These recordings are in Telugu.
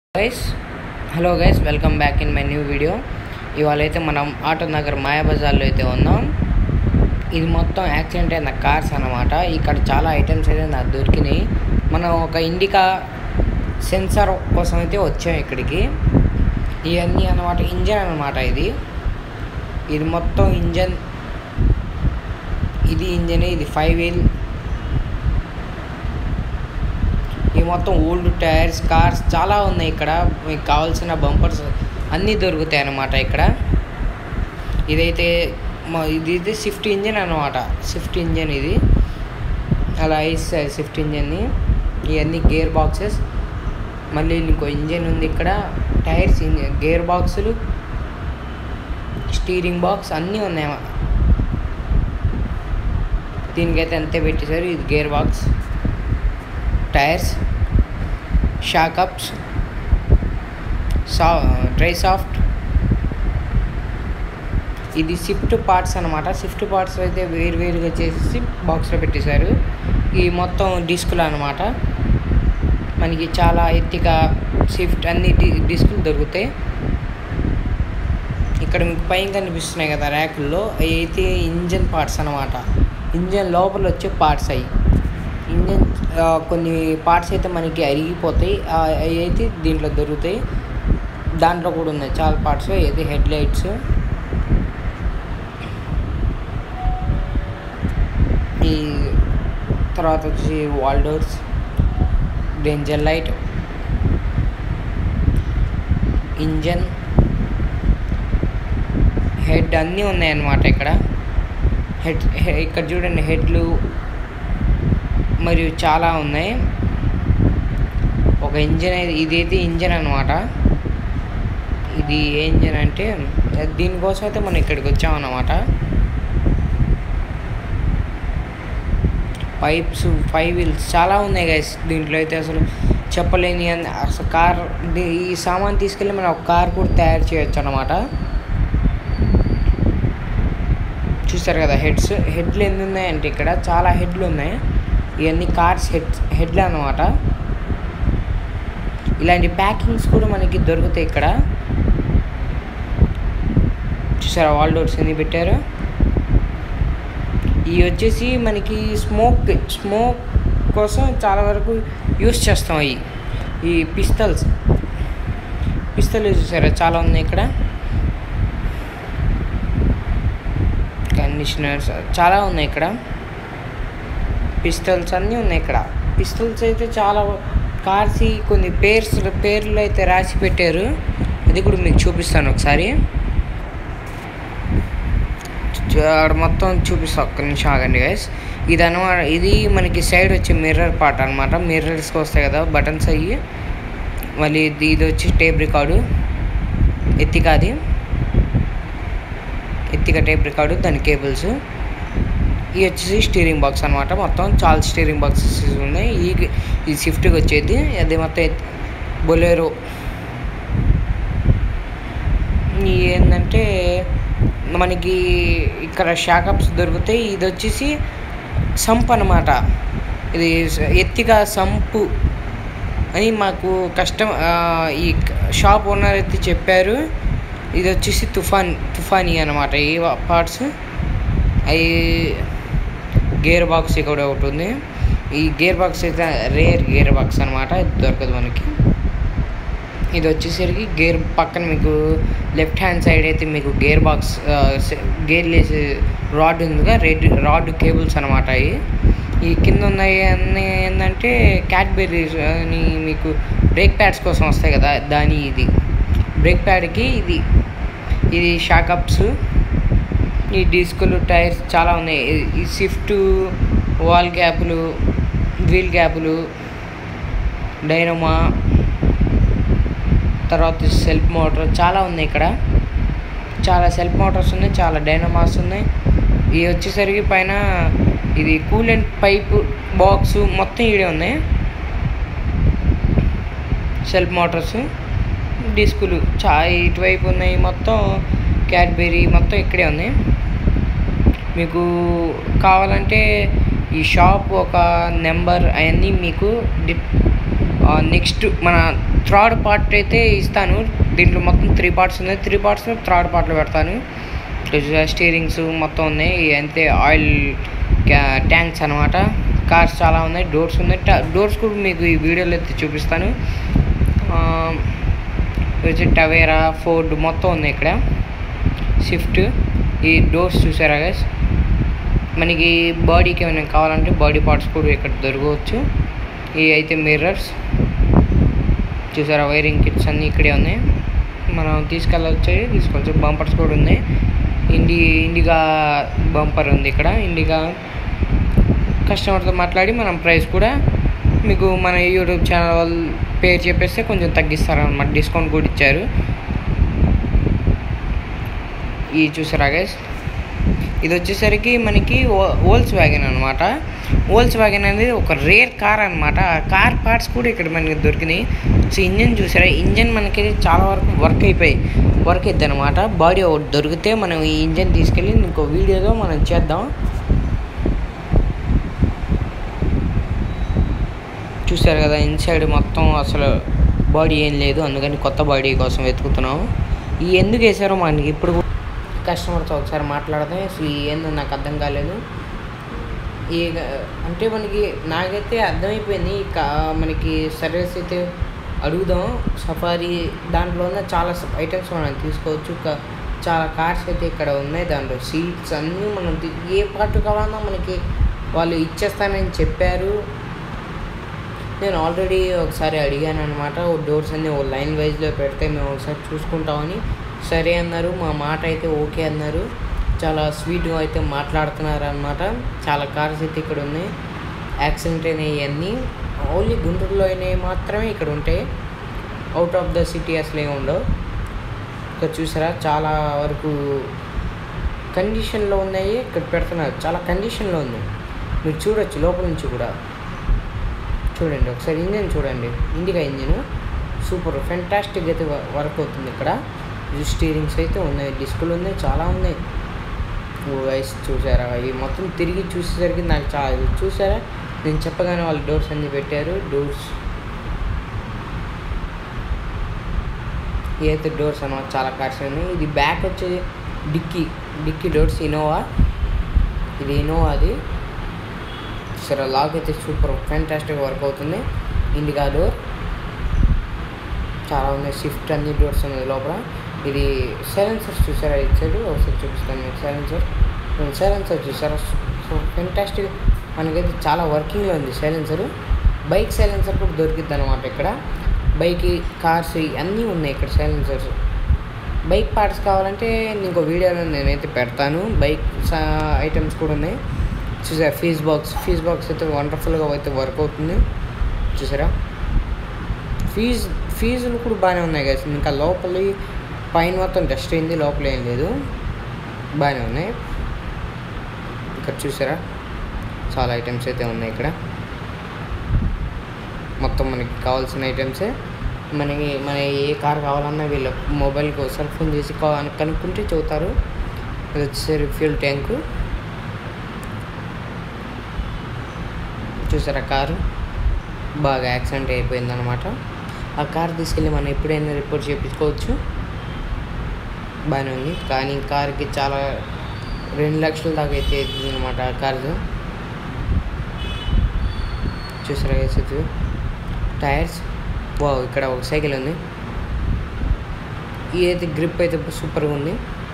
guys hello guys welcome back in my new video ఇవాళ అయితే మనం ఆటో నగర్ మాయాబజార్లో అయితే ఉన్నాం ఇది మొత్తం యాక్సిడెంట్ అయిన కార్స్ అన్నమాట ఇక్కడ చాలా ఐటమ్స్ అయితే నాకు దొరికినాయి మనం ఒక ఇండికా సెన్సార్ కోసం అయితే వచ్చాం ఇక్కడికి ఇవన్నీ అన్నమాట ఇంజన్ అన్నమాట ఇది ఇది మొత్తం ఇంజన్ ఇది ఇంజన్ ఇది ఫైవ్ వీల్ ఈ మొత్తం ఓల్డ్ టైర్స్ కార్స్ చాలా ఉన్నాయి ఇక్కడ మీకు కావాల్సిన బంపర్స్ అన్నీ దొరుకుతాయి అన్నమాట ఇక్కడ ఇదైతే మా ఇది అయితే స్విఫ్ట్ ఇంజన్ అనమాట స్విఫ్ట్ ఇంజన్ ఇది అలా ఇస్తాయి స్విఫ్ట్ ఇంజన్ని ఇవన్నీ గేర్ బాక్సెస్ మళ్ళీ ఇంకో ఇంజన్ ఉంది ఇక్కడ టైర్స్ ఇంజన్ గేర్ బాక్సులు స్టీరింగ్ బాక్స్ అన్నీ ఉన్నాయి దీనికైతే అంతే పెట్టేశారు ఇది గేర్ బాక్స్ టైర్స్ షాకప్స్ సా డ్రై సాఫ్ట్ ఇది షిఫ్ట్ పార్ట్స్ అనమాట షిఫ్ట్ పార్ట్స్ అయితే వేరు వేరుగా చేసి బాక్స్లో పెట్టేశారు ఈ మొత్తం డిస్కులు అనమాట మనకి చాలా ఎత్తిగా షిఫ్ట్ అన్ని డి డిస్కులు దొరుకుతాయి ఇక్కడ మీకు పైన కనిపిస్తున్నాయి కదా ర్యాకుల్లో అవి అయితే ఇంజన్ పార్ట్స్ అనమాట ఇంజన్ లోపల వచ్చే పార్ట్స్ అవి ఇంజన్ కొన్ని పార్ట్స్ అయితే మనకి అరిగిపోతాయి అవి అయితే దీంట్లో దొరుకుతాయి దాంట్లో కూడా ఉన్నాయి చాలా పార్ట్స్ అయితే హెడ్ లైట్స్ ఈ తర్వాత వచ్చి wall doors danger light engine head అన్నీ ఉన్నాయన్నమాట ఇక్కడ హెడ్ ఇక్కడ చూడండి హెడ్లు మరియు చాలా ఉన్నాయి ఒక ఇంజన్ ఇదైతే ఇంజన్ అనమాట ఇది ఏ ఇంజన్ అంటే దీనికోసం అయితే మనం ఇక్కడికి వచ్చామన్నమాట పైప్స్ ఫైవ్ వీల్స్ చాలా ఉన్నాయి గైస్ దీంట్లో అయితే అసలు చెప్పలేని అసలు కార్ ఈ సామాన్ తీసుకెళ్ళి మనం ఒక కార్ కూడా తయారు చేయొచ్చు అనమాట చూస్తారు కదా హెడ్స్ హెడ్లు ఎన్ని ఉన్నాయంటే ఇక్కడ చాలా హెడ్లు ఉన్నాయి ఇవన్నీ కార్స్ హెడ్ హెడ్లు అనమాట ఇలాంటి ప్యాకింగ్స్ కూడా మనకి దొరుకుతాయి ఇక్కడ చూసారా వాల్ డోర్స్ ఎన్ని పెట్టారు ఇవి వచ్చేసి మనకి స్మోక్ స్మోక్ కోసం చాలా వరకు యూస్ చేస్తాం అవి ఈ పిస్తల్స్ పిస్తల్ చూసారా చాలా ఉన్నాయి ఇక్కడ కండిషనర్స్ చాలా ఉన్నాయి ఇక్కడ పిస్తల్స్ అన్నీ ఉన్నాయి ఇక్కడ పిస్తల్స్ అయితే చాలా కార్స్ కొన్ని పేర్స్ పేర్లు అయితే రాసి పెట్టారు అది కూడా మీకు చూపిస్తాను ఒకసారి అక్కడ మొత్తం చూపిస్తా ఒక్క నిమిషం ఆగండి గైస్ ఇది అనమాట ఇది మనకి సైడ్ వచ్చే మిర్రర్ పార్ట్ అనమాట మిర్రర్స్కి వస్తాయి కదా బటన్స్ అయ్యి మళ్ళీ ఇది ఇది వచ్చి టేప్ రికార్డు ఎత్తికాది ఎత్తిక టేప్ రికార్డు దాని కేబుల్స్ ఇవి వచ్చేసి స్టీరింగ్ బాక్స్ అనమాట మొత్తం చాలా స్టీరింగ్ బాక్సెస్ ఉన్నాయి ఈ ఈ స్విఫ్ట్కి వచ్చేది అది మొత్తం బొలేరో ఏంటంటే మనకి ఇక్కడ షాకప్స్ దొరుకుతాయి ఇది వచ్చేసి సంప్ అనమాట ఇది ఎత్తిగా సంపు అని మాకు కష్టం ఈ షాప్ ఓనర్ అయితే చెప్పారు ఇది వచ్చేసి తుఫాన్ తుఫానీ అనమాట ఈ పార్ట్స్ అవి గేర్ బాక్స్ ఇక్కడ ఒకటి ఉంది ఈ గేర్ బాక్స్ అయితే రేర్ గేర్ బాక్స్ అనమాట ఇది దొరకదు మనకి ఇది వచ్చేసరికి గేర్ పక్కన మీకు లెఫ్ట్ హ్యాండ్ సైడ్ అయితే మీకు గేర్ బాక్స్ గేర్ లేసి రాడ్ ఉందిగా రెడ్ రాడ్ కేబుల్స్ అనమాట అవి ఈ కింద ఉన్నాయి అన్నీ ఏంటంటే క్యాడ్బెర్రీస్ అని మీకు బ్రేక్ ప్యాడ్స్ కోసం వస్తాయి కదా దాని ఇది బ్రేక్ ప్యాడ్కి ఇది ఇది షాకప్స్ ఈ డిస్కులు టైర్స్ చాలా ఉన్నాయి ఈ స్విఫ్ట్ వాల్ గ్యాపులు వీల్ గ్యాపులు డైనమా తర్వాత సెల్ఫ్ మోటార్ చాలా ఉన్నాయి ఇక్కడ చాలా సెల్ఫ్ మోటార్స్ ఉన్నాయి చాలా డైనమాస్ ఉన్నాయి ఇవి వచ్చేసరికి పైన ఇది కూలెంట్ పైప్ బాక్స్ మొత్తం ఈడే ఉన్నాయి సెల్ఫ్ మోటార్స్ డిస్కులు చా ఇటువైపు ఉన్నాయి మొత్తం క్యాడ్బెరీ మొత్తం ఇక్కడే ఉన్నాయి మీకు కావాలంటే ఈ షాప్ ఒక నెంబర్ అవన్నీ మీకు నెక్స్ట్ మన థర్డ్ పార్ట్ అయితే ఇస్తాను దీంట్లో మొత్తం త్రీ పార్ట్స్ ఉన్నాయి త్రీ పార్ట్స్ థర్డ్ పార్ట్లో పెడతాను స్టీరింగ్స్ మొత్తం ఉన్నాయి ఇవి అంతే ఆయిల్ ట్యాంక్స్ అనమాట కార్స్ చాలా ఉన్నాయి డోర్స్ ఉన్నాయి డోర్స్ కూడా మీకు ఈ వీడియోలో అయితే చూపిస్తాను ఆ, ఇది వచ్చి టవేరా ఫోర్డ్ మొత్తం ఉన్నాయి ఇక్కడ స్విఫ్ట్ ఈ డోర్స్ చూసారా గైస్ మనకి బాడీకి ఏమైనా కావాలంటే బాడీ పార్ట్స్ కూడా ఇక్కడ దొరకవచ్చు ఇవి అయితే మిర్రర్స్ చూసారా వైరింగ్ కిట్స్ అన్నీ ఇక్కడే ఉన్నాయి మనం తీసుకెళ్ళవచ్చు తీసుకోవచ్చు బంపర్స్ కూడా ఉన్నాయి ఇండి ఇండిగా బంపర్ ఉంది ఇక్కడ ఇండిగా కస్టమర్తో మాట్లాడి మనం ప్రైస్ కూడా మీకు మన యూట్యూబ్ ఛానల్ వాళ్ళు పేరు చెప్పేస్తే కొంచెం తగ్గిస్తారు అనమాట డిస్కౌంట్ కూడా ఇచ్చారు ఈ చూసారా గైస్ ఇది వచ్చేసరికి మనకి ఓల్స్ వ్యాగన్ అనమాట ఓల్స్ వ్యాగన్ అనేది ఒక రేర్ కార్ అనమాట ఆ కార్ పార్ట్స్ కూడా ఇక్కడ మనకి దొరికినాయి సో ఇంజన్ చూసారా ఇంజన్ మనకి చాలా వరకు వర్క్ అయిపోయి వర్క్ అవుతుంది అనమాట బాడీ ఒకటి దొరికితే మనం ఈ ఇంజన్ తీసుకెళ్ళి ఇంకో వీడియోలో మనం చేద్దాం చూసారు కదా ఇన్సైడ్ మొత్తం అసలు బాడీ ఏం లేదు అందుకని కొత్త బాడీ కోసం వెతుకుతున్నాం ఈ ఎందుకు వేసారో మనకి ఇప్పుడు కూడా కస్టమర్తో ఒకసారి మాట్లాడితే అసలు ఈ ఏందో నాకు అర్థం కాలేదు ఈ అంటే మనకి నాకైతే అర్థమైపోయింది ఈ కా- మనకి సర్వీస్ అయితే అడుగుదాం సఫారీ దాంట్లో ఉన్న చాలా ఐటమ్స్ మనం తీసుకోవచ్చు క- చాలా కార్స్ అయితే ఇక్కడ ఉన్నాయి దాంట్లో సీట్స్ అన్నీ మనం తీ- ఏ పార్ట్ కావాలన్నా మనకి వాళ్ళు ఇచ్చేస్తానని చెప్పారు నేను ఆల్రెడీ ఒకసారి అడిగాను అనమాట ఓ డోర్స్ అన్ని ఓ లైన్ వైజ్లో పెడితే మేము ఒకసారి చూసుకుంటామని సరే అన్నారు మా మాట అయితే ఓకే అన్నారు చాలా స్వీట్గా అయితే మాట్లాడుతున్నారు అనమాట చాలా కార్స్ అయితే ఇక్కడ ఉన్నాయి యాక్సిడెంట్ అయినాయి ఇవన్నీ ఓన్లీ గుంటూరులో అయినవి మాత్రమే ఇక్కడ ఉంటాయి అవుట్ ఆఫ్ ద సిటీ అసలు ఏమి ఉండవు ఇక్కడ చూసారా చాలా వరకు కండిషన్లో ఉన్నాయి ఇక్కడ పెడుతున్నారు చాలా కండిషన్లో ఉంది మీరు చూడొచ్చు లోపల నుంచి కూడా చూడండి ఒకసారి ఇంజన్ చూడండి ఇండికా ఇంజిన్ సూపర్ ఫెంటాస్టిక్ అయితే వ- వర్క్ అవుతుంది ఇక్కడ ఇది స్టీరింగ్స్ అయితే ఉన్నాయి డిస్కులు ఉన్నాయి చాలా ఉన్నాయి వైస్ చూసారా ఇవి మొత్తం తిరిగి చూసేసరికి నాకు చాలా ఇది చూసారా నేను చెప్పగానే వాళ్ళు డోర్స్ అన్ని పెట్టారు డోర్స్ అయితే డోర్స్ అనమాట చాలా కార్స్ ఉన్నాయి ఇది బ్యాక్ వచ్చి డిక్కీ డిక్కీ డోర్స్ ఇనోవా ఇది ఇనోవా అది సరే లాక్ అయితే సూపర్ ఫ్యాంటాస్టిక్ వర్క్ అవుతుంది ఇండికా డోర్ చాలా ఉన్నాయి షిఫ్ట్ అన్ని డోర్స్ ఉన్నాయి లోపల ఇది సైలెన్సర్స్ చూసారా ఇటు సైడ్ ఒకసారి చూపిస్తాను మీకు సైలెన్సర్ సైలెన్సర్ చూసారా సో ఫెంటాస్టిక్ మనకైతే చాలా వర్కింగ్లో ఉంది సైలెన్సర్ బైక్ సైలెన్సర్ కూడా దొరికిద్ది అనమాట ఇక్కడ బైక్ కార్స్ అన్నీ ఉన్నాయి ఇక్కడ సైలెన్సర్స్ బైక్ పార్ట్స్ కావాలంటే ఇంకో వీడియోలో నేనైతే పెడతాను బైక్ ఐటమ్స్ కూడా ఉన్నాయి చూసారా ఫీజ్ బాక్స్ ఫీజ్ బాక్స్ అయితే వండర్ఫుల్గా అయితే వర్క్ అవుతుంది చూసారా ఫీజ్ ఫీజులు కూడా బాగానే ఉన్నాయి కదా ఇంకా లోపలి పైన మొత్తం డస్ట్ అయింది లోపల ఏం లేదు బాగానే ఉన్నాయి ఇక్కడ చూసారా చాలా ఐటమ్స్ అయితే ఉన్నాయి ఇక్కడ మొత్తం మనకి కావాల్సిన ఐటమ్సే మనకి మన ఏ కార్ కావాలన్నా వీళ్ళు మొబైల్కి ఒకసారి ఫోన్ చేసి కా- కనుక్కుంటే చెబుతారు అది వచ్చేసరి ఫ్యూల్ ట్యాంకు చూసారా కారు బాగా యాక్సిడెంట్ అయిపోయింది అనమాట ఆ కార్ తీసుకెళ్ళి మనం ఎప్పుడైనా రిపోర్ట్ చేయించుకోవచ్చు బాగానే ఉంది కానీ కార్కి చాలా రెండు లక్షల దాకా అయితే అవుతుంది అనమాట ఆ కార్ది చూసారా వేసేది టైర్స్ వా ఇక్కడ ఒక సైకిల్ ఉంది ఇదైతే గ్రిప్ అయితే సూపర్గా ఉంది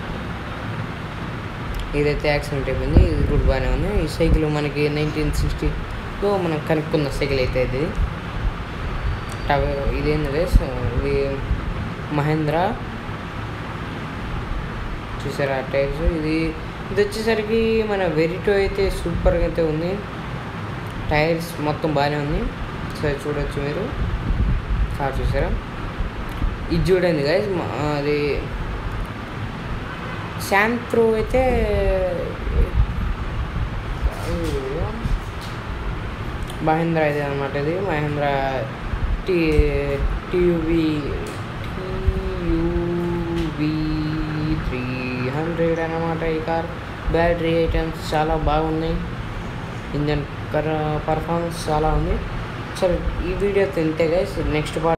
ఇదైతే యాక్సిడెంట్ అయిపోయింది ఇది కూడా బాగానే ఉంది ఈ సైకిల్ మనకి నైన్టీన్ సిక్స్టీలో మనం కనుక్కున్న సైకిల్ అయితే ఇది టవ ఇదేంటంటే ఇది మహేంద్ర చూసారా టైర్స్ ఇది ఇది వచ్చేసరికి మన వెరిటో అయితే సూపర్గా అయితే ఉంది టైర్స్ మొత్తం బాగానే ఉంది సరే చూడొచ్చు మీరు కార్ చూసారా ఇది చూడండి గైస్ అది శాంత్రో అయితే మహేంద్ర ఇది అనమాట ఇది Mahindra T TV TUV three hundred అనమాట ఈ కార్ బ్యాటరీ ఐటమ్స్ చాలా బాగున్నాయి ఇంజన్ పర్ఫార్మెన్స్ చాలా ఉంది సరే ఈ వీడియో తెలితే గైస్ నెక్స్ట్ పార్ట్